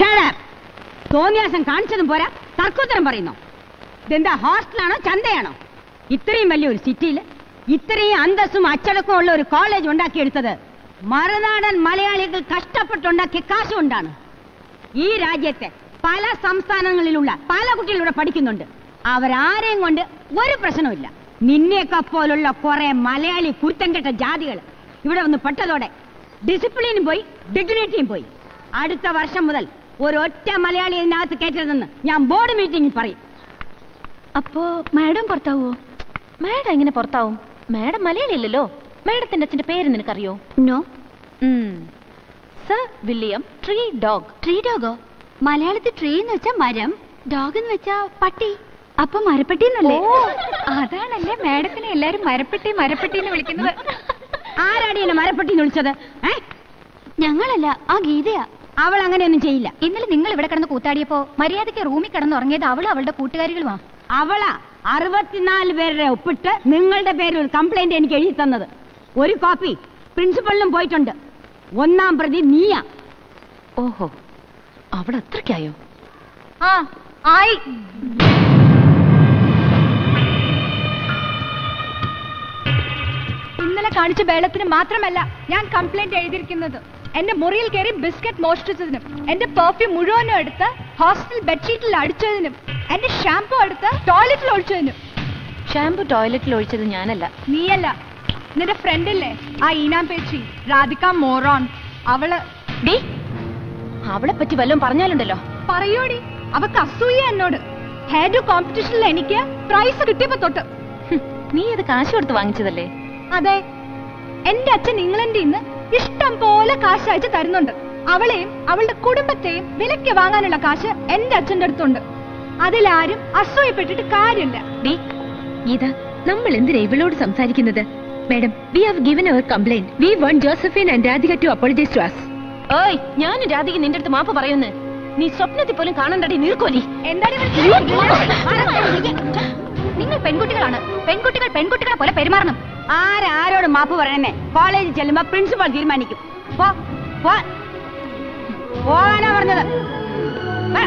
Shut up. തോന്നിയാസം കാണിച്ചതും പോരാ തർക്കോത്തരം പറയുന്നു ഇതെന്താ ഹോസ്റ്റലാണോ ചന്തയാണോ ഇത്രയും വലിയൊരു സിറ്റിയിൽ ഇത്രയും അന്തസ്സും അച്ചടക്കവും ഉള്ള ഒരു കോളേജ് ഉണ്ടാക്കിയെടുത്തത് മറുനാടൻ മലയാളികൾ കഷ്ടപ്പെട്ടുണ്ടാക്കിയ കാശുകൊണ്ടാണ് ഈ രാജ്യത്തെ പല സംസ്ഥാനങ്ങളിലുള്ള പല കുട്ടികൾ ഇവിടെ പഠിക്കുന്നുണ്ട് അവരാരെയും കൊണ്ട് ഒരു പ്രശ്നവുമില്ല നിന്നെയൊക്കെ പോലുള്ള കുറെ മലയാളി കുരുത്തം കെട്ട ജാതികൾ ഇവിടെ വന്ന് പെട്ടതോടെ ഡിസിപ്ലിനും പോയി ഡിഗ്നിറ്റിയും പോയി അടുത്ത വർഷം മുതൽ ഒരൊറ്റ മലയാളി ഇതിനകത്ത് കയറ്റരുതെന്ന് ഞാൻ ബോർഡ് മീറ്റിംഗിൽ പറയും അപ്പോ മാഡം പുറത്താവോ മാഡം എങ്ങനെ പുറത്താവും മാഡം മലയാളിയല്ലല്ലോ മാഡത്തിന്റെ അച്ഛന്റെ പേര് നിനക്കറിയോ no sir William tree dog tree ഡോഗോ മലയാളത്തിൽ ട്രീ എന്ന് വെച്ചാ മരം ഡോഗ് എന്ന് വെച്ചാ പട്ടി അപ്പൊ മരപ്പെട്ടി എന്നല്ലേ അതാണല്ലേ മാഡത്തിനെ എല്ലാരും മരപ്പെട്ടി മരപ്പെട്ടി എന്ന് വിളിക്കുന്നത് ആരാടി എന്നെ മരപ്പെട്ടിന്ന് വിളിച്ചത് ഏ ഞങ്ങളല്ല ആ ഗീതയാ അവൾ അങ്ങനെയൊന്നും ചെയ്യില്ല ഇന്നലെ നിങ്ങൾ ഇവിടെ കിടന്ന് കൂത്താടിയപ്പോ മര്യാദയ്ക്ക് റൂമിൽ കിടന്ന് ഉറങ്ങിയത് അവളും അവളുടെ കൂട്ടുകാരികളുമാ അവളാ അറുപത്തിനാല് പേരുടെ ഒപ്പിട്ട് നിങ്ങളുടെ പേരിൽ ഒരു കംപ്ലൈന്റ് എനിക്ക് എഴുതി തന്നത് ഒരു കോപ്പി പ്രിൻസിപ്പലിനും പോയിട്ടുണ്ട് ഒന്നാം പ്രതി നീയാ ഓഹോ അവിടെ അത്രയ്ക്കായോ ആ ആയി ഇന്നലെ കാണിച്ച വേളത്തിന് മാത്രമല്ല ഞാൻ കംപ്ലൈന്റ് എഴുതിയിരിക്കുന്നത് എന്റെ മുറിയിൽ കയറി ബിസ്ക്കറ്റ് മോഷ്ടിച്ചതിനും എന്റെ പെർഫ്യൂം മുഴുവനും എടുത്ത് ഹോസ്റ്റൽ ബെഡ്ഷീറ്റിൽ അടിച്ചതിനും എന്റെ ഷാംപൂ എടുത്ത് ടോയ്ലറ്റിൽ ഒഴിച്ചതിനും ഷാമ്പു ടോയ്ലറ്റിൽ ഒഴിച്ചത് ഞാനല്ല നീയല്ല നിന്റെ ഫ്രണ്ടില്ലേ ആ ഈനാം പേച്ചി രാധിക മോറോൺ അവള് ഡീ അവളെ പറ്റി വല്ലതും പറഞ്ഞാലുണ്ടല്ലോ പറയൂടി അവക്ക് അസൂയ എന്നോട് ഹെയർ ഡു കോമ്പറ്റീഷനിൽ എനിക്ക് പ്രൈസ് കിട്ടിയപ്പോ തൊട്ട് ഹും, നീ അത് കാശ് കൊടുത്ത് വാങ്ങിച്ചതല്ലേ അതെ എന്റെ അച്ഛൻ ഇംഗ്ലണ്ടിൽ നിന്ന് ഇഷ്ടം പോലെ കാശ് അയച്ചു തരുന്നുണ്ട് അവളെയും അവളുടെ കുടുംബത്തെയും വിലയ്ക്ക് വാങ്ങാനുള്ള കാശ് എന്റെ അച്ഛന്റെ അടുത്തുണ്ട് അതിലാരും അസൂയപ്പെട്ടിട്ട് കാര്യമില്ല ഡീ ഗീത നമ്മൾ എന്തിനാ ഇവളോട് സംസാരിക്കുന്നത് madam we have given our complaint we want Josephine and Radhika to apologise to us ഓയ് ഞാനും രാധിക നിന്റെ അടുത്ത് മാപ്പ് പറയുന്നു നീ സ്വപ്നത്തിൽ പോലും കാണണ്ടടി നീർക്കോലി എന്താണ് നിങ്ങൾ പെൺകുട്ടികളാണ് പെൺകുട്ടികൾ പെൺകുട്ടികളെ പോലെ പെരുമാറണം ആരാരോട് മാപ്പ് പറയണേ കോളേജിൽ ചെല്ലുമ്പോ പ്രിൻസിപ്പൽ തീരുമാനിക്കും പോ പോ പോകാനാ പറഞ്ഞത് വാ.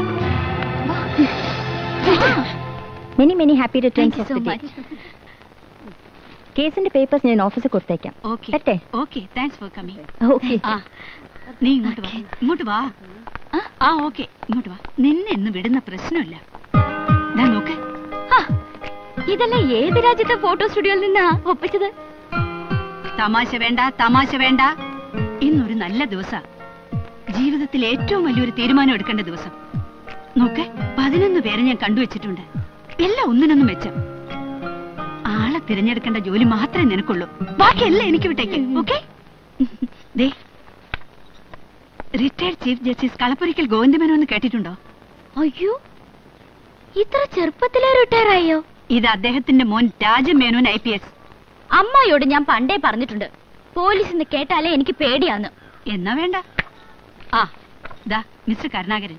Many many happy returns Thank you of so the much. കേസിന്റെ പേപ്പേഴ്സ് ഞാൻ ഓഫീസിൽ കൊടുത്തേക്കാം ഓക്കെ പറ്റേ okay thanks for coming okay ആ നീ ഇങ്ങോട്ട് വാ ഇങ്ങോട്ട് വാ ആ ഓക്കെ ഇങ്ങോട്ട് വാ നിന്നെ ഇന്ന് വിടുന്ന പ്രശ്നമില്ല ദാ നോക്ക് ഇതെല്ലാം ഏത് രാജ്യത്തെ ഫോട്ടോ സ്റ്റുഡിയോയിൽ നിന്നാ ഒപ്പിച്ചത് തമാശ വേണ്ട തമാശ വേണ്ട ഇന്നൊരു നല്ല ദിവസ ജീവിതത്തിൽ ഏറ്റവും വലിയൊരു തീരുമാനം എടുക്കേണ്ട ദിവസം നോക്ക് പതിനൊന്ന് പേരെ ഞാൻ കണ്ടുവച്ചിട്ടുണ്ട് എല്ലാം ഒന്നിനൊന്നും മെച്ചം ആളെ തിരഞ്ഞെടുക്കേണ്ട ജോലി മാത്രമേ നിനക്കുള്ളൂ ബാക്കിയെല്ലാം എനിക്ക് വിട്ടേക്ക് ഓക്കെ ദേ റിട്ടയർഡ് ചീഫ് ജസ്റ്റിസ് കളപ്പുരിക്കൽ ഗോവിന്ദമേനോ എന്ന് കേട്ടിട്ടുണ്ടോ അയ്യോ ഇത്ര ചെറുപ്പത്തിലേ റിട്ടയർ ആയോ ഇത് അദ്ദേഹത്തിന്റെ മോൻ രാജമേനോൻ ഐ പി എസ് അമ്മായിയോട് ഞാൻ പണ്ടേ പറഞ്ഞിട്ടുണ്ട് പോലീസിന്ന് കേട്ടാലേ എനിക്ക് പേടിയാന്ന് എന്നാ വേണ്ട ആ ദാ മിസ്റ്റർ കരുണാകരൻ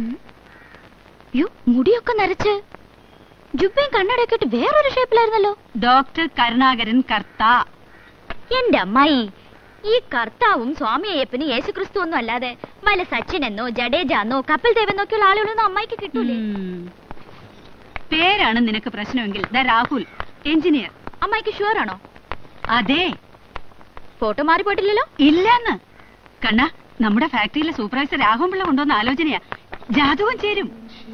യോ മുടിയൊക്കെ നരച്ച് ജുബയും കണ്ണടയൊക്കെ ഇട്ട് വേറൊരു ഷേപ്പിലായിരുന്നല്ലോ ഡോക്ടർ കരുണാകരൻ കർത്ത എന്റെ അമ്മായി ഈ കർത്താവും സ്വാമി അയ്യപ്പനും യേശുക്രിസ്തു ഒന്നും അല്ലാതെ വല്ല സച്ചിനെന്നോ ജഡേജാന്നോ കപിൽ ദേവെന്നോ ഒക്കെയുള്ള ആളുകളൊന്നും അമ്മായിക്ക് കിട്ടൂലേ ഉം. പേരാണ് നിനക്ക് പ്രശ്നമെങ്കിൽ ദാ രാഹുൽ എഞ്ചിനീയർ അമ്മായിക്ക് ഷുവർ ആണോ അതെ ഫോട്ടോ മാറി പോയിട്ടില്ലല്ലോ ഇല്ലെന്ന് കണ്ണ നമ്മുടെ ഫാക്ടറിയിലെ സൂപ്പർവൈസർ രാഘവൻ പിള്ള കൊണ്ടുവന്ന ആലോചനയാ ജാതവും ചേരും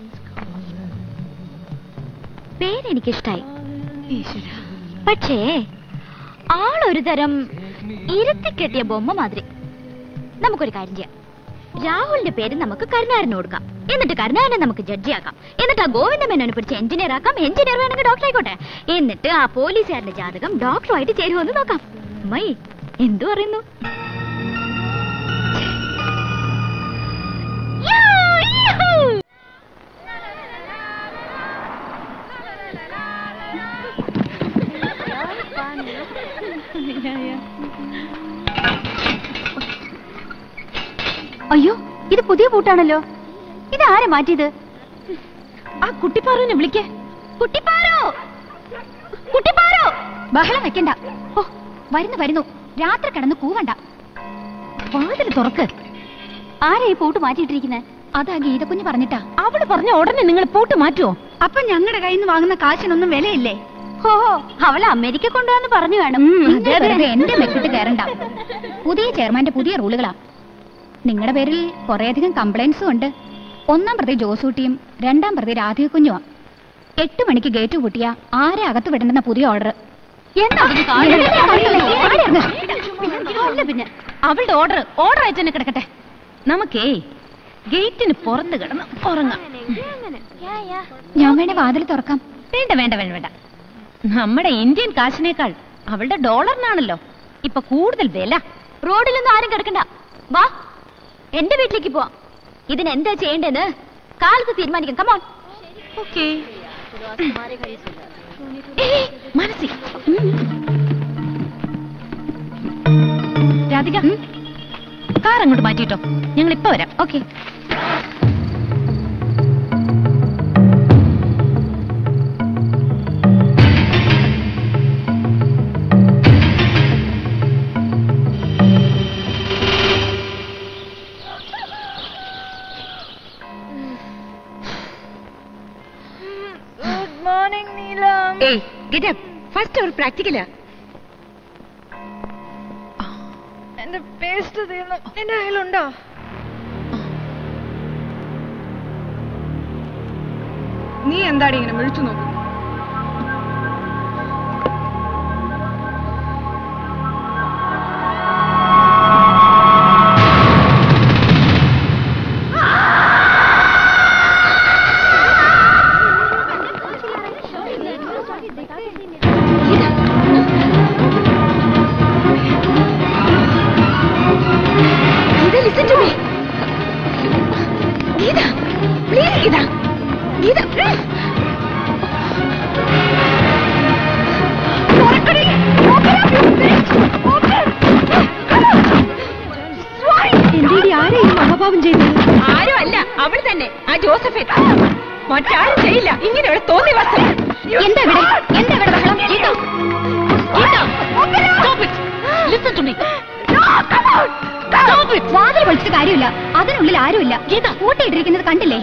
പേരെനിക്കിഷ്ടായി ഈശ്വരാ. പക്ഷേ ആളൊരു തരം ഇരുത്തിക്കെട്ടിയ ബൊമ്മ മാതിരി നമുക്കൊരു കാര്യം ചെയ്യാം രാഹുലിന്റെ പേര് നമുക്ക് കരുണാകരന് കൊടുക്കാം എന്നിട്ട് കരുണാകരനെ നമുക്ക് ജഡ്ജിയാക്കാം എന്നിട്ട് ആ ഗോവിന്ദ മേനോനെ പിടിച്ച് എഞ്ചിനീയർ ആക്കാം എഞ്ചിനീയർ വേണമെങ്കിൽ ഡോക്ടർ ആയിക്കോട്ടെ എന്നിട്ട് ആ പോലീസുകാരന്റെ ജാതകം ഡോക്ടറുമായിട്ട് ചേരുമെന്ന് നോക്കാം മൈ എന്തു പറയുന്നു യോ, യോ. അയ്യോ ഇത് പുതിയ പൂട്ടാണല്ലോ ഇത് ആരെ മാറ്റിയത് ആ കുട്ടിപ്പാറുവിനെ വിളിക്കേ കുട്ടിപ്പാറോ കുട്ടിപ്പാറോ ബഹളം വെക്കണ്ട ഓ വരുന്നു വരുന്നു രാത്രി കിടന്ന് കൂവണ്ട വാതിൽ തുറക്ക് ആരാ ഈ പൂട്ട് മാറ്റിയിട്ടിരിക്കുന്നത് അതാ ഗീത കുഞ്ഞ് പറഞ്ഞിട്ടാ അവള് പറഞ്ഞ ഉടനെ നിങ്ങൾ പൂട്ട് മാറ്റുമോ അപ്പൊ ഞങ്ങളുടെ കയ്യിൽ നിന്ന് വാങ്ങുന്ന കാശിനൊന്നും വിലയില്ലേ ഓഹോ അവളെ അമേരിക്ക കൊണ്ടുവന്ന് പറഞ്ഞു കാണും അതെ, അതെ. എന്റെ മെക്കിട്ട് കയറണ്ട പുതിയ ചെയർമാന്റെ പുതിയ റൂളുകളാ നിങ്ങളുടെ പേരിൽ കുറേയധികം കംപ്ലൈന്റ്സും ഉണ്ട് ഒന്നാം പ്രതി ജോസൂട്ടിയും രണ്ടാം പ്രതി രാധിക കുഞ്ഞുമാ എട്ട് മണിക്ക് ഗേറ്റ് പൂട്ടിയ ആരെ അകത്ത് വിടണ്ടെന്ന പുതിയ ഓർഡർ പിന്നെ അവളുടെ ഓർഡർ ഓർഡർ ആയിട്ട് തന്നെ കിടക്കട്ടെ നമുക്കേ ഗേറ്റിന് പുറത്ത് കിടന്ന് ഉറങ്ങാം ഞാൻ വേണേ വാതിൽ തുറക്കാം വേണ്ട വേണ്ട വേണ്ട വേണ്ട നമ്മുടെ ഇന്ത്യൻ കാശിനേക്കാൾ അവളുടെ ഡോളറിനാണല്ലോ ഇപ്പൊ കൂടുതൽ വില റോഡിലൊന്നും ആരും കിടക്കണ്ട വാ എന്റെ വീട്ടിലേക്ക് പോവാം ഇതിന് എന്താ ചെയ്യേണ്ടതെന്ന് കാലത്ത് തീരുമാനിക്കാം കമോൺ ഓക്കേ മനസ്സി രാധിക കാർ അങ്ങോട്ട് മാറ്റിട്ടോ ഞങ്ങൾ ഇപ്പൊ വരാം ഓക്കെ ഗുഡ് മോർണിംഗ് നീലം ഏയ് ഗെറ്റ് അപ്പ് ഫസ്റ്റ് ഒരു പ്രാക്ടിക്കലാ എന്റെ പേസ്റ്റ് തീർന്നു നിന്റെ കയ്യിലുണ്ടോ നീ എന്താടി ഇങ്ങനെ വിളിച്ചു നോക്കുന്നു Geetha listen to me Geetha please Geetha Geetha മഹാപാപം ചെയ്തു ആരും അല്ല അവൾ തന്നെ ആ ജോസഫേ മറ്റാരും ചെയ്യില്ല ഇങ്ങനെയുള്ള തോന്നി വസ്തു എന്താ ഇവിടെ എന്താ ഇവിടെ ബഹളം ഗീത ലിസൺ ടു മീ വാതിൽ വിളിച്ചിട്ട് കാര്യമില്ല അതിനുള്ളിൽ ആരുമില്ല ഗീത കൂട്ടിയിട്ടിരിക്കുന്നത് കണ്ടില്ലേ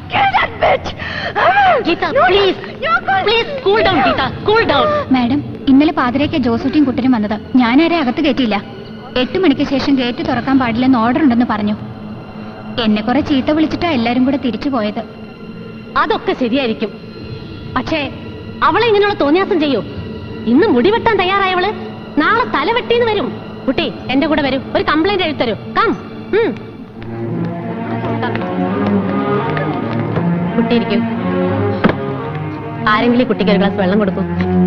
Geetha please please cool down Geetha cool down madam ഇന്നലെ പാതിരയ്ക്ക് ജോസൂട്ടിയും കുട്ടനും വന്നത് ഞാനാരെ അകത്ത് കയറ്റിയില്ല എട്ട് മണിക്ക് ശേഷം ഗേറ്റ് തുറക്കാൻ പാടില്ലെന്ന് ഓർഡർ ഉണ്ടെന്ന് പറഞ്ഞു എന്നെ കുറെ ചീത്ത വിളിച്ചിട്ടാ എല്ലാരും കൂടെ തിരിച്ചു പോയത് അതൊക്കെ ശരിയായിരിക്കും പക്ഷേ അവളെ ഇങ്ങനെയുള്ള തോന്നിയാസം ചെയ്യൂ ഇന്ന് മുടി വെട്ടാൻ തയ്യാറായവള് നാളെ തല വെട്ടിന്ന് വരും കുട്ടി എന്റെ കൂടെ വരും ഒരു കംപ്ലൈന്റ് എഴുതരൂ കം ഉം. Come. കുട്ടി ഇരിക്കൂ ആരെങ്കിലും ഈ കുട്ടിക്ക് ഒരു ഗ്ലാസ് വെള്ളം കൊടുക്കൂ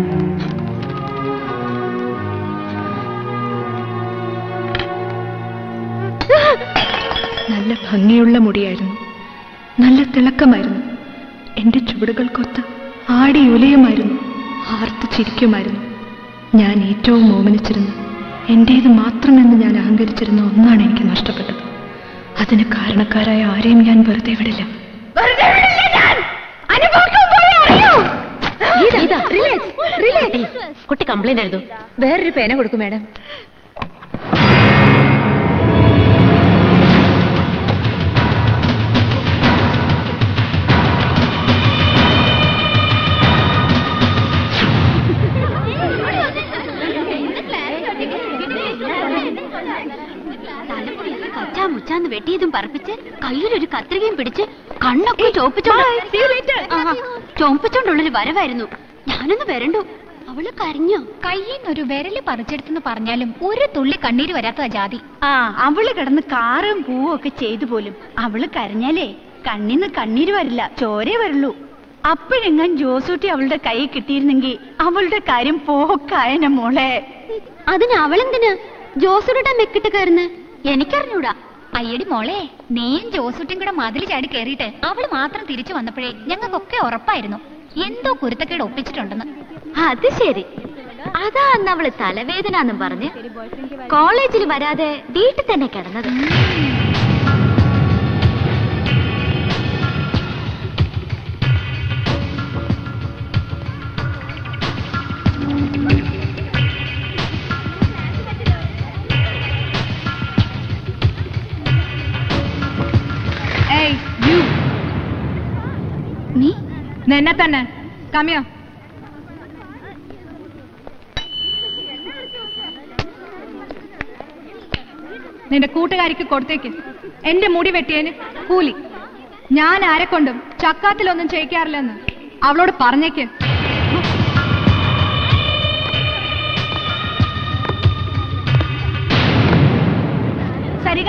നല്ല ഭംഗിയുള്ള മുടിയായിരുന്നു നല്ല തിളക്കമായിരുന്നു എന്റെ ചുവടുകൾക്കൊത്ത് ആടി ഉലയുമായിരുന്നു ആർത്ത് ചിരിക്കുമായിരുന്നു ഞാൻ ഏറ്റവും ഓമനിച്ചിരുന്ന എന്റേത് മാത്രമെന്ന് ഞാൻ അഹങ്കരിച്ചിരുന്ന ഒന്നാണ് എനിക്ക് നഷ്ടപ്പെട്ടത് അതിന് കാരണക്കാരായ ആരെയും ഞാൻ വെറുതെ വിടില്ല ഗീത, ഗീത, relax, relax. ഏയ്, കുട്ടി കംപ്ലൈന്റ് എഴുതൂ വേറൊരു പേന കൊടുക്കും മാഡം കച്ചാ മുച്ചാന്ന് വെട്ടിയതും പറപ്പിച്ച് കയ്യിലൊരു കത്രികയും പിടിച്ച് കണ്ണൊക്കെ ചോപ്പിച്ചോണ്ട് ആഹാ, ചോപ്പിച്ചോണ്ടുള്ളൊരു വരവായിരുന്നു ഞാനൊന്ന് വരണ്ടു അവള് കരഞ്ഞു കയ്യിന്നൊരു വിരല് പറിച്ചെടുത്തെന്ന് പറഞ്ഞാലും ഒരു തുള്ളി കണ്ണീര് വരാത്ത ജാതി ആ അവള് കിടന്ന് കാറും പൂവും ഒക്കെ ചെയ്തു പോലും അവള് കരഞ്ഞാലേ കണ്ണിന്ന് കണ്ണീര് വരില്ല ചോരേ വരുള്ളൂ അപ്പോഴെങ്ങാൻ ജോസൂട്ടി അവളുടെ കൈ കിട്ടിയിരുന്നെങ്കിൽ അവളുടെ കാര്യം പോക്കായന മോളെ അതിന് അവളെന്തിന് ജോസുടെ മെക്കിട്ട് കയറുന്ന എനിക്കറിഞ്ഞൂടാ അയ്യടി മോളെ നീയും ജോസുട്ടിയും കൂടെ മതിൽ ചാടി കയറിയിട്ട് അവള് മാത്രം തിരിച്ചു വന്നപ്പോഴേ ഞങ്ങൾക്കൊക്കെ ഉറപ്പായിരുന്നു എന്തോ കുരുത്തക്കേട് ഒപ്പിച്ചിട്ടുണ്ടെന്ന് അത് ശരി അതാ അന്ന് അവള് തലവേദന എന്നും പറഞ്ഞ് കോളേജിൽ വരാതെ വീട്ടിൽ തന്നെ കിടന്നത് ഏയ് നിന്നെ തന്നെ കമ്മിയോ നിന്റെ കൂട്ടുകാരിക്ക് കൊടുത്തേക്ക് എന്റെ മുടി വെട്ടിയതിന് കൂലി ഞാൻ ആരെ കൊണ്ടും ചക്കാത്തിലൊന്നും ചെയ്യിക്കാറില്ലെന്ന് അവളോട് പറഞ്ഞേക്ക് സരിക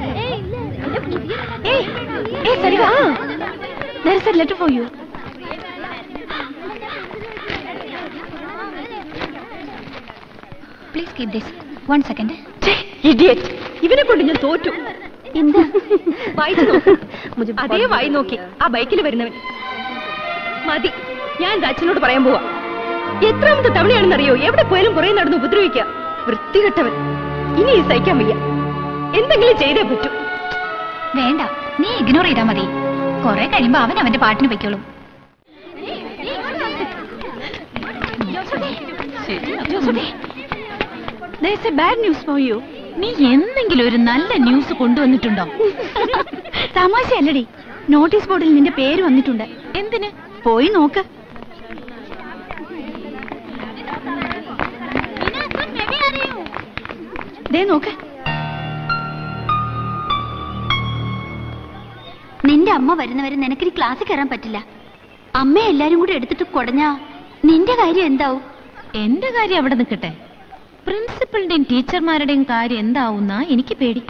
ഏയ് ഏയ് Sarika there is a letter for you please keep this one second idiot ഇവനെ കൊണ്ട് ഞാൻ തോറ്റു എന്താ വായിച്ചു നോക്ക് അതേ വായി നോക്കി ആ ബൈക്കിൽ വരുന്നവൻ മതി ഞാൻ എന്റെ അച്ഛനോട് പറയാൻ പോവാ എത്രാമത്തെ തവണയാണെന്നറിയോ എവിടെ പോയാലും പുറകെ നടന്ന് ഉപദ്രവിക്കുക വൃത്തികെട്ടവൻ ഇനി ഈ സഹിക്കാൻ വയ്യ എന്തെങ്കിലും ചെയ്തേ പറ്റൂ വേണ്ട നീ ഇഗ്നോർ ചെയ്താ മതി കുറെ കഴിയുമ്പോ അവൻ അവന്റെ പാട്ടിന് പൊയ്ക്കോളും ബാഡ് ന്യൂസ് ഫോർ യു നീ എന്തെങ്കിലും ഒരു നല്ല ന്യൂസ് കൊണ്ടുവന്നിട്ടുണ്ടോ തമാശയല്ലടി നോട്ടീസ് ബോർഡിൽ നിന്റെ പേര് വന്നിട്ടുണ്ട് എന്തിന് പോയി നോക്ക് ദേ നോക്ക് നിന്റെ അമ്മ വരുന്നവരെ നിനക്കിനി ക്ലാസ്സിൽ കയറാൻ പറ്റില്ല അമ്മ എല്ലാരും കൂടെ എടുത്തിട്ട് കുടഞ്ഞാ നിന്റെ കാര്യം എന്താവും എന്റെ കാര്യം അവിടെ നിൽക്കട്ടെ പ്രിൻസിപ്പളിന്റെയും ടീച്ചർമാരുടെയും കാര്യം എന്താവുന്ന എനിക്ക് പേടി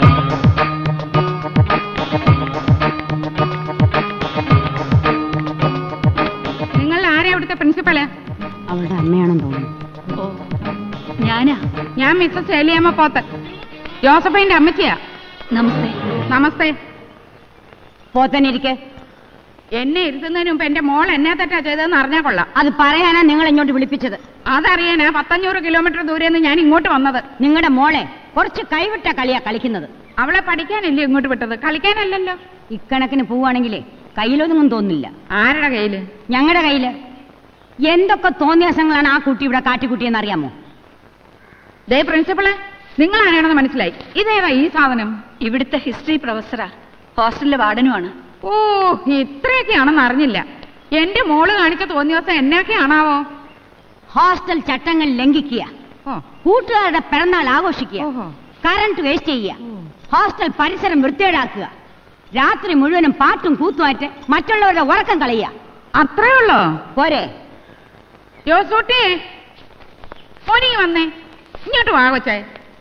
നിങ്ങൾ ആരെയാ അവിടുത്തെ പ്രിൻസിപ്പള് അവളുടെ അമ്മയാണെന്ന് തോന്നുന്നു ഞാനാ ഞാൻ മിസ്സസ് ഏലിയമ്മ പോത്ത് ജോസഫിന്റെ അമ്മച്ചിയാ നമസ്തേ നമസ്തേ പോത്തനിരിക്കെ എന്നെ ഇരുത്തുന്നതിന് മുമ്പ് എന്റെ മോൾ എന്നെ തെറ്റാ ചെയ്തതെന്ന് അറിഞ്ഞാ കൊള്ളാം അത് പറയാനാ നിങ്ങൾ ഇങ്ങോട്ട് വിളിപ്പിച്ചത് അതറിയാനാ പത്തഞ്ഞൂറ് കിലോമീറ്റർ ദൂരെ നിന്ന് ഞാൻ ഇങ്ങോട്ട് വന്നത് നിങ്ങളുടെ മോളെ കുറച്ച് കൈവിട്ട കളിയാ കളിക്കുന്നത് അവളെ പഠിക്കാനല്ലേ ഇങ്ങോട്ട് വിട്ടത് കളിക്കാനല്ലല്ലോ ഇക്കണക്കിന് പോവാണെങ്കിലേ കയ്യിലൊന്നും തോന്നില്ല ആരുടെ കയ്യില് ഞങ്ങളുടെ കയ്യില് എന്തൊക്കെ തോന്നിയാസങ്ങളാണ് ആ കുട്ടി ഇവിടെ കാട്ടിക്കുട്ടിയെന്ന് അറിയാമോ ദേ പ്രിൻസിപ്പളെ നിങ്ങൾ ആരാണെന്ന് മനസ്സിലായി ഇതേതാ ഈ സാധനം ഇവിടുത്തെ ഹിസ്റ്ററി പ്രൊഫസറാ ഹോസ്റ്റലിലെ വാർഡനുമാണ് ഓ ഇത്രയൊക്കെയാണെന്ന് അറിഞ്ഞില്ല എന്റെ മോള് കാണിച്ച തോന്നിയ ദിവസം എന്നൊക്കെയാണാവോ ഹോസ്റ്റൽ ചട്ടങ്ങൾ ലംഘിക്കുക കൂട്ടുകാരുടെ പിറന്നാൾ ആഘോഷിക്കുക കറണ്ട് വേസ്റ്റ് ചെയ്യുക ഹോസ്റ്റൽ പരിസരം വൃത്തികേടാക്കുക രാത്രി മുഴുവനും പാട്ടും കൂത്തുമാറ്റ് മറ്റുള്ളവരുടെ ഉറക്കം കളയുക അത്രേ ഉള്ളോ പോരെ ജോസൂട്ടി മോനി വന്നേ ഇങ്ങോട്ട് വാ കൊച്ചേ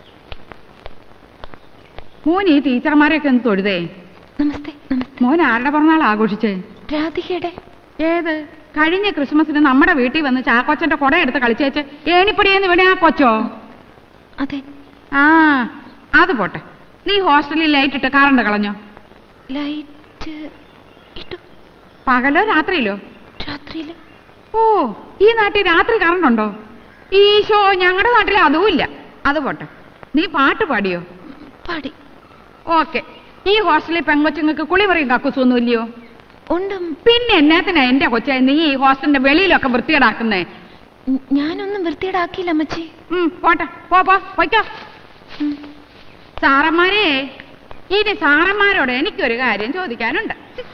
മോൻ ഈ ടീച്ചർമാരെയൊക്കെ ഒന്ന് തൊഴുതേ നമസ്തേ നമസ്തേ മോൻ ആരുടെ പിറന്നാൾ ആഘോഷിച്ചേ രാധികയുടെ ഏത് കഴിഞ്ഞ ക്രിസ്മസിന് നമ്മുടെ വീട്ടിൽ വന്ന് ചാക്കോച്ചന്റെ കുട എടുത്ത് കളിച്ചേച്ച് ഏണിപ്പടിയെന്ന് ഇവിടെ ആ കൊച്ചോ അതെ ആ അത് പോട്ടെ നീ ഹോസ്റ്റലിൽ ലൈറ്റ് ഇട്ട് കറണ്ട് കളഞ്ഞോ ലൈറ്റ് ഇട്ടു പകലോ രാത്രിയിലോ രാത്രിയില് ഓ ഈ നാട്ടിൽ രാത്രി കറണ്ട് ഉണ്ടോ ഈശോ ഞങ്ങളുടെ നാട്ടിൽ അതുമില്ല അത് പോട്ടെ നീ പാട്ട് പാടിയോ പാടി ഓക്കെ ഈ ഹോസ്റ്റലിൽ പെങ്കൊച്ചുങ്ങൾക്ക് കുളിമുറിയും കക്കൂസൊന്നും ഇല്ലയോ ഉണ്ടും പിന്നെ എന്നാത്തിനാ എന്റെ കൊച്ചെ നീ ഈ ഹോസ്റ്റലിന്റെ വെളിയിലൊക്കെ വൃത്തികേടാക്കുന്നേ ഞാനൊന്നും വൃത്തിയേടാക്കിയില്ല അമ്മച്ചി ഉം, പോട്ടെ പോ പോ പൊയ്ക്കോ ഉം. സാറന്മാരെ ഇനി സാറന്മാരോട് എനിക്കൊരു കാര്യം ചോദിക്കാനുണ്ട്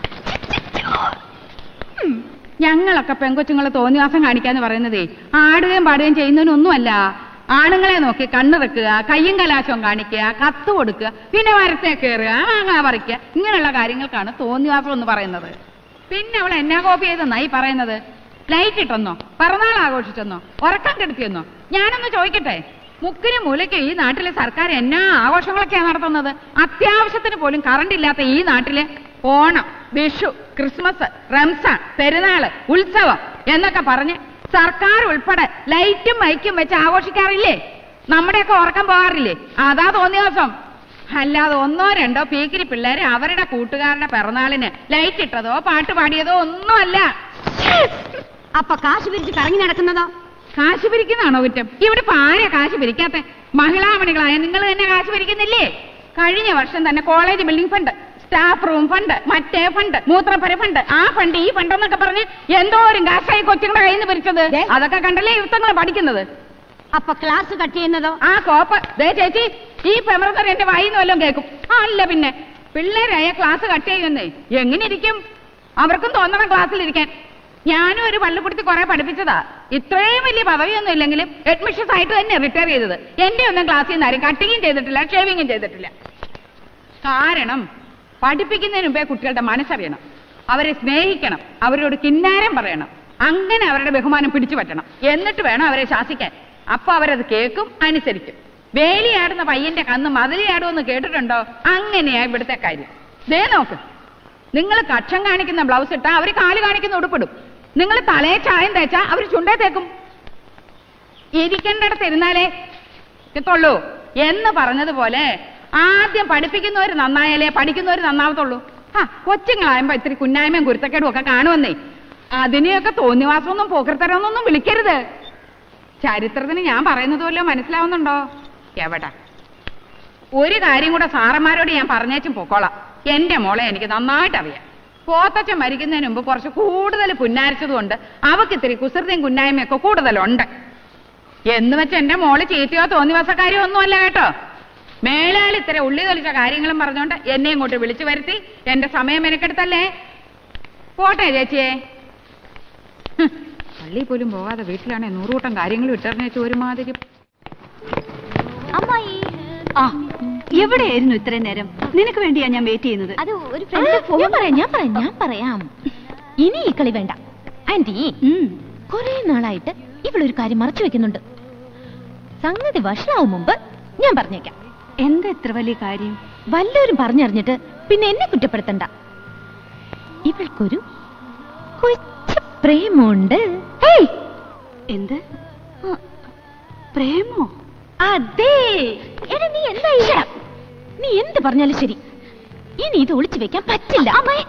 ഉം. ഞങ്ങളൊക്കെ പെങ്കൊച്ചുങ്ങളെ തോന്നിവാസം കാണിക്കാന്ന് പറയുന്നതേ ആടുകയും പാടുകയും ചെയ്യുന്നതിനൊന്നുമല്ല ആണുങ്ങളെ നോക്കി കണ്ണു വെക്കുക കയ്യും കലാശവും കാണിക്കുക കത്ത് കൊടുക്കുക പിന്നെ മരത്തെ കയറുക മാങ്ങ പറിക്കുക ഇങ്ങനെയുള്ള കാര്യങ്ങൾക്കാണ് തോന്നിവാസം എന്ന് പറയുന്നത് പിന്നെ അവൾ എന്നാ കോപ്പി ചെയ്തെന്നാ ഈ പറയുന്നത് ലൈറ്റ് ഇട്ടെന്നോ പിറന്നാൾ ആഘോഷിച്ചെന്നോ ഉറക്കം കെടുത്തിയെന്നോ ഞാനൊന്ന് ചോദിക്കട്ടെ മുക്കിന് മൂലയ്ക്ക് ഈ നാട്ടിലെ സർക്കാർ എന്നാ ആഘോഷങ്ങളൊക്കെയാ നടത്തുന്നത് അത്യാവശ്യത്തിന് പോലും കറണ്ട് ഇല്ലാത്ത ഈ നാട്ടിലെ ഓണം വിഷു ക്രിസ്മസ് റംസാൻ പെരുന്നാള് ഉത്സവം എന്നൊക്കെ പറഞ്ഞ് സർക്കാർ ഉൾപ്പെടെ ലൈറ്റും മൈക്കും വെച്ച് ആഘോഷിക്കാറില്ലേ നമ്മുടെയൊക്കെ ഉറക്കം പോകാറില്ലേ അതാ തോന്നിയ ദിവസം അല്ലാതെ ഒന്നോ രണ്ടോ പീക്കിരി പിള്ളേര് അവരുടെ കൂട്ടുകാരുടെ പിറന്നാളിന് ലൈറ്റ് ഇട്ടതോ പാട്ട് പാടിയതോ ഒന്നുമല്ല അപ്പൊ കാശ് പിരിച്ച് കറങ്ങി നടക്കുന്നതോ കാശ് പിരിക്കുന്നതാണോ കുറ്റം ഇവിടെ ഇപ്പൊ ആരെയാ കാശ് പിരിക്കാത്ത മഹിളാമണികളായ നിങ്ങൾ തന്നെ കാശ് പിരിക്കുന്നില്ലേ കഴിഞ്ഞ വർഷം തന്നെ college building fund staff room fund മറ്റേ ഫണ്ട് മൂത്രപ്പര ഫണ്ട് ആ ഫണ്ട് ഈ ഫണ്ട് എന്നൊക്കെ പറഞ്ഞ് എന്തോരം കാശായി കൊച്ചുങ്ങളുടെ കയ്യിൽ നിന്ന് പിരിച്ചത് അതൊക്കെ കണ്ടല്ലേ യുദ്ധങ്ങൾ പഠിക്കുന്നത് അപ്പൊ ക്ലാസ് കട്ട് ചെയ്യുന്നതോ ആ കോപ്പ് ദേ ചേച്ചി ഈ പെമറത്തർ എന്റെ വായിന്ന് വല്ലതും കേൾക്കും ആ, അല്ല പിന്നെ പിള്ളേരായ ക്ലാസ് കട്ട് ചെയ്യുന്നേ എങ്ങനെ ഇരിക്കും അവർക്കും തോന്നണം ക്ലാസ്സിലിരിക്കാൻ ഞാനും ഒരു പള്ളിപ്പുറത്ത് കുറെ പഠിപ്പിച്ചതാ ഇത്രയും വലിയ പദവിയൊന്നും ഇല്ലെങ്കിലും അഡ്മിഷൻസ് ആയിട്ട് തന്നെ റിട്ടയർ ചെയ്തത് എന്റെ ഒന്നും ക്ലാസ്സിൽ നിന്ന് ആരും കട്ടിങ്ങും ചെയ്തിട്ടില്ല ഷേവിങ്ങും ചെയ്തിട്ടില്ല കാരണം പഠിപ്പിക്കുന്നതിന് മുമ്പേ കുട്ടികളുടെ മനസ്സറിയണം അവരെ സ്നേഹിക്കണം അവരോട് കിന്നാരം പറയണം അങ്ങനെ അവരുടെ ബഹുമാനം പിടിച്ചു പറ്റണം എന്നിട്ട് വേണം അവരെ ശാസിക്കാൻ അപ്പൊ അവരത് കേൾക്കും അനുസരിക്കും വേലിയാടുന്ന പയ്യന്റെ കന്ന് മതിലിയാടുമെന്ന് കേട്ടിട്ടുണ്ടോ അങ്ങനെയാ ഇവിടുത്തെ കാര്യം ദേ നോക്ക് നിങ്ങൾ കക്ഷം കാണിക്കുന്ന ബ്ലൗസ് ഇട്ടാ അവർ കാല് കാണിക്കുന്ന ഉടുപ്പിടും നിങ്ങൾ തലയെ ചായം തേച്ചാ അവർ ചുണ്ടേ തേക്കും ഇരിക്കേണ്ടടത്ത് ഇരുന്നാലേ എത്തുള്ളൂ എന്ന് പറഞ്ഞതുപോലെ ആദ്യം പഠിപ്പിക്കുന്നവർ നന്നായാലേ പഠിക്കുന്നവർ നന്നാവത്തുള്ളൂ ആ കൊച്ചുങ്ങളായുമ്പോ ഇത്തിരി കുന്നായ്മയും കുരുത്തക്കേടും ഒക്കെ കാണുമെന്നേ അതിനെയൊക്കെ തോന്നിവാസമൊന്നും പോക്കർത്തരമൊന്നും വിളിക്കരുത് ചരിത്രത്തിന് ഞാൻ പറയുന്നത് വല്ലതും മനസ്സിലാവുന്നുണ്ടോ എവിടെ ഒരു കാര്യം കൂടെ സാറന്മാരോട് ഞാൻ പറഞ്ഞേച്ചും പൊക്കോളാം എന്റെ മോളെ എനിക്ക് നന്നായിട്ട് അറിയാം പോത്തച്ഛൻ മരിക്കുന്നതിന് മുമ്പ് കുറച്ച് കൂടുതൽ പുന്നാരിച്ചതുകൊണ്ട് അവക്ക് ഇത്തിരി കുസൃതിയും കുന്നായ്മയൊക്കെ കൂടുതലുണ്ട് എന്ന് വെച്ച് എന്റെ മോള് ചീത്തയോ തോന്നിവാസക്കാരിയോ ഒന്നുമല്ല കേട്ടോ മേലാൽ ഇത്ര ഉള്ളി തൊലിച്ച കാര്യങ്ങളും പറഞ്ഞോണ്ട് എന്നെ ഇങ്ങോട്ട് വിളിച്ചു വരുത്തി എന്റെ സമയം മെനക്കെടുത്തല്ലേ പോട്ടെ ചേച്ചിയെ ഹും, പള്ളിയിൽ പോലും പോകാതെ വീട്ടിലാണെ നൂറുകൂട്ടം കാര്യങ്ങൾ ഇട്ടെറിഞ്ഞേച്ച് ഒരുമാതിരി അമ്മായി ആ എവിടെയായിരുന്നു ഇത്രയും നേരം നിനക്ക് വേണ്ടിയാ ഞാൻ വെയിറ്റ് ചെയ്യുന്നത് അത് ഒരു ആ, ഫ്രണ്ട് ഞാൻ പറയാം ഞാൻ പറയാം ഞാൻ പറയാം ഇനി ഈ കളി വേണ്ട ആന്റി ഉം. കുറെ നാളായിട്ട് ഇവളൊരു കാര്യം മറച്ചു വെക്കുന്നുണ്ട് സംഗതി വഷളാവും മുമ്പ് ഞാൻ പറഞ്ഞേക്കാം എന്താ ഇത്ര വലിയ കാര്യം വല്ലവരും പറഞ്ഞറിഞ്ഞിട്ട് പിന്നെ എന്നെ കുറ്റപ്പെടുത്തണ്ട ഇവൾക്കൊരു കൊച്ചു പ്രേമുണ്ട് ഹേയ്! എന്ത് പ്രേമോ അതെ എടാ നീ എന്താ ഇല്ല നീ എന്ത് പറഞ്ഞാലും ശരി ഇനി ഇത് ഒളിച്ചു വെക്കാൻ പറ്റില്ല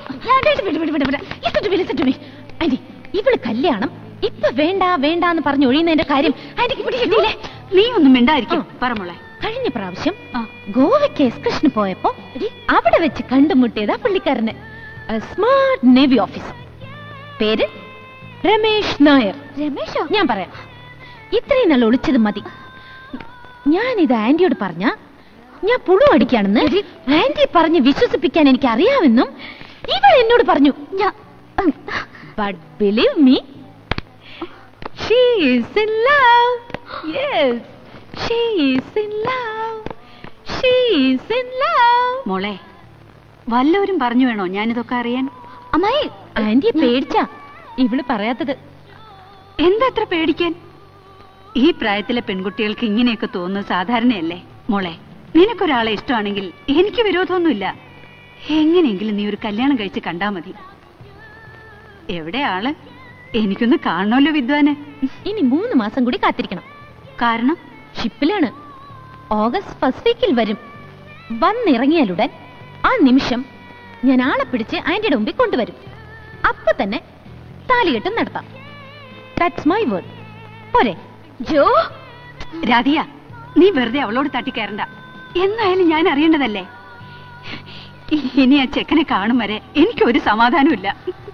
ആന്റി ഇവള് കല്യാണം ഇപ്പൊ വേണ്ട വേണ്ട എന്ന് പറഞ്ഞു ഒഴിയുന്നതിന്റെ കാര്യം ആന്റിക്ക് പിടിച്ചിട്ടില്ലേ നീ ഒന്നും മിണ്ടായിരിക്കും പറമോളെ കഴിഞ്ഞ പ്രാവശ്യം ഗോവയ്ക്ക് എക്സ്കർഷന് പോയപ്പോ അവിടെ വെച്ച് കണ്ടുമുട്ടിയതാ പുള്ളിക്കാരന് സ്മാർട്ട് നേവി ഓഫീസർ പേര് രമേശ് നായർ രമേശോ ഞാൻ പറയാം ഇത്രയും നാൾ ഒളിച്ചത് മതി ഞാൻ ഇത് ആന്റിയോട് പറഞ്ഞ ഞാൻ പുഴു അടിക്കാണെന്ന് ആന്റി പറഞ്ഞ് വിശ്വസിപ്പിക്കാൻ എനിക്ക് അറിയാമെന്നും ഇവൾ എന്നോട് പറഞ്ഞു but believe me she is in love yes she is in love she is in love മോളെ വല്ലവരും പറഞ്ഞു വേണോ ഞാനിതൊക്കെ അറിയാൻ അമ്മായി ആന്റിയെ പേടിച്ചാ ഇവള് പറയാത്തത് എന്താ അത്ര പേടിക്കാൻ ഈ പ്രായത്തിലെ പെൺകുട്ടികൾക്ക് ഇങ്ങനെയൊക്കെ തോന്നുന്നത് സാധാരണയല്ലേ മോളെ നിനക്കൊരാളെ ഇഷ്ടമാണെങ്കിൽ എനിക്ക് വിരോധമൊന്നുമില്ല എങ്ങനെയെങ്കിലും നീ ഒരു കല്യാണം കഴിച്ച് കണ്ടാ മതി എവിടെ ആള് എനിക്കൊന്ന് കാണണമല്ലോ വിദ്വാന് ഇനി മൂന്ന് മാസം കൂടി കാത്തിരിക്കണം കാരണം ഷിപ്പിലാണ് ഓഗസ്റ്റ് ഫസ്റ്റ് വീക്കിൽ വരും വന്നിറങ്ങിയാലുടൻ ആ നിമിഷം ഞാൻ ആളെ പിടിച്ച് ആന്റിയുടെ മുമ്പിൽ കൊണ്ടുവരും അപ്പൊ തന്നെ താലികെട്ടും നടത്താം ദാറ്റ്സ് മൈ വേർഡ് പോരെ ജോ രാധിയ നീ വെറുതെ അവളോട് തട്ടിക്കയറണ്ട എന്നായാലും ഞാൻ അറിയേണ്ടതല്ലേ ഇനി ആ ചെക്കനെ കാണും വരെ എനിക്കൊരു സമാധാനമില്ല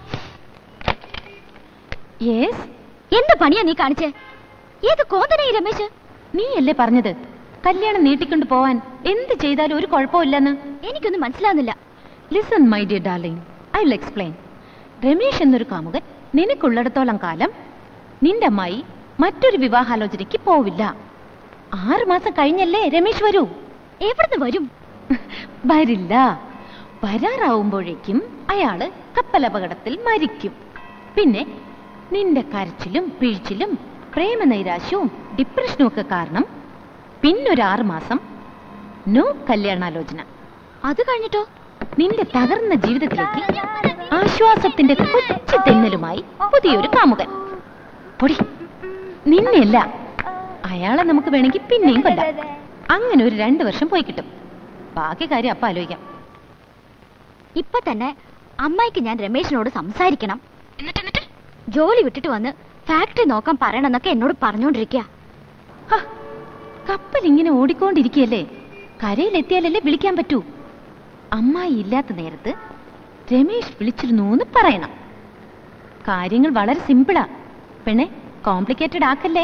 യെസ് എന്ത് പണിയാ നീ കാണിച്ചേ ഏത് കോന്തനാ ഈ രമേശ് നീയല്ലേ പറഞ്ഞത് കല്യാണം നീട്ടിക്കൊണ്ട് പോവാൻ എന്ത് ചെയ്താലും ഒരു കുഴപ്പമില്ലെന്ന് എനിക്കൊന്നും മനസ്സിലാവുന്നില്ല listen my dear darling I will explain Ramesh എന്നൊരു കാമുകൻ നിനക്കുള്ളിടത്തോളം കാലം നിന്റെ അമ്മായി മറ്റൊരു വിവാഹാലോചനയ്ക്ക് പോവില്ല ആറ് മാസം കഴിഞ്ഞല്ലേ രമേശ് വരൂ എവിടുന്ന് വരും വരില്ല വരാറാവുമ്പോഴേക്കും അയാള് കപ്പലപകടത്തിൽ മരിക്കും പിന്നെ നിന്റെ കരച്ചിലും പിഴിച്ചിലും പ്രേമനൈരാശ്യവും ഡിപ്രഷനും ഒക്കെ കാരണം പിന്നൊരു ആറ് മാസം നോ കല്യാണാലോചന അത് കഴിഞ്ഞിട്ടോ നിന്റെ തകർന്ന ജീവിതത്തിലേക്ക് ആശ്വാസത്തിന്റെ കൊച്ചു തെന്നലുമായി പുതിയൊരു കാമുകൻ പൊടി നിന്നെയല്ല അയാളെ നമുക്ക് വേണമെങ്കിൽ പിന്നെയും കൊല്ലാം അങ്ങനെ ഒരു രണ്ടു വർഷം പോയി കിട്ടും ബാക്കി കാര്യം അപ്പ ആലോചിക്കാം ഇപ്പൊ തന്നെ അമ്മായിക്ക് ഞാൻ രമേശിനോട് സംസാരിക്കണം ജോലി വിട്ടിട്ട് വന്ന് ഫാക്ടറി നോക്കാൻ പറയണമെന്നൊക്കെ എന്നോട് പറഞ്ഞോണ്ടിരിക്കുക ഹ, കപ്പൽ ഇങ്ങനെ ഓടിക്കൊണ്ടിരിക്കുകയല്ലേ കരയിലെത്തിയാലല്ലേ വിളിക്കാൻ പറ്റൂ അമ്മായി ഇല്ലാത്ത നേരത്ത് രമേശ് വിളിച്ചിരുന്നു എന്ന് പറയണം കാര്യങ്ങൾ വളരെ സിമ്പിളാ പെണ്ണെ കോംപ്ലിക്കേറ്റഡ് ആക്കല്ലേ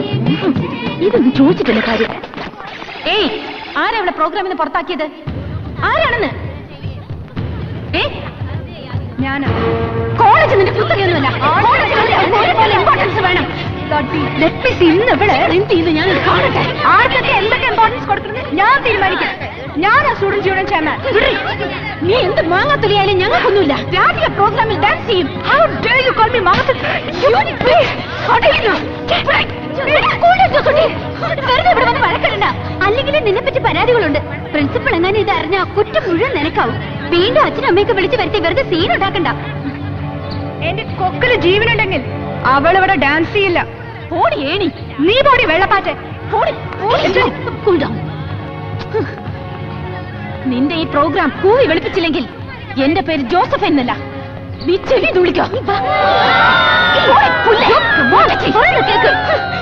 ഇതൊന്നും ചോദിച്ചിട്ടില്ല കാര്യം ഏയ് ആരാ ഇവിടെ പ്രോഗ്രാമിന് പുറത്താക്കിയത് ആരാണെന്ന് ഏ ഞാനാ കോളേജ് നിന്റെ കുത്തകയൊന്നുമല്ല കോളേജിൽ ഇമ്പോർട്ടൻസ് വേണം ഇന്ന് ഇവിടെ എന്ത് ചെയ്ത് ഞാൻ കാണട്ടെ ആർക്കൊക്കെ എന്തൊക്കെ ഇമ്പോർട്ടൻസ് കൊടുക്കണം ഞാൻ തീരുമാനിക്കാം ഞാനാ സ്റ്റുഡൻസ് യൂണിയൻ ചെയർമാൻ വിടറി. നീ എന്ത് മാങ്ങാത്തുലിയായാലും ഞങ്ങൾക്കൊന്നുമില്ല രാധിക പ്രോഗ്രാമിൽ ഡാൻസ് ചെയ്യും How dare you call me mammoth വെറുതെ ഇവിടെ വന്ന് വഴക്കിടണ്ട അല്ലെങ്കിൽ നിന്നെ പറ്റി പരാതികളുണ്ട് പ്രിൻസിപ്പൾ എങ്ങനെ ഇത് അറിഞ്ഞ കുറ്റം മുഴുവൻ നിനക്കാവും വീണ്ടും അച്ഛനും അമ്മയൊക്കെ വിളിച്ചു വരുത്തി വെറുതെ സീൻ ഉണ്ടാക്കണ്ട എന്റെ കൊക്കില് ജീവനുണ്ടെങ്കിൽ അവൾ ഇവിടെ ഡാൻസ് ചെയ്യില്ല പോടി ഏണി നീ പോടി വെള്ളപ്പാറ്റ് പോടി Cool down. നിന്റെ ഈ പ്രോഗ്രാം കൂവി വെളുപ്പിച്ചില്ലെങ്കിൽ എന്റെ പേര് ജോസഫ് എന്നല്ല നീ ചെവി തുളിക്കോ കേക്ക്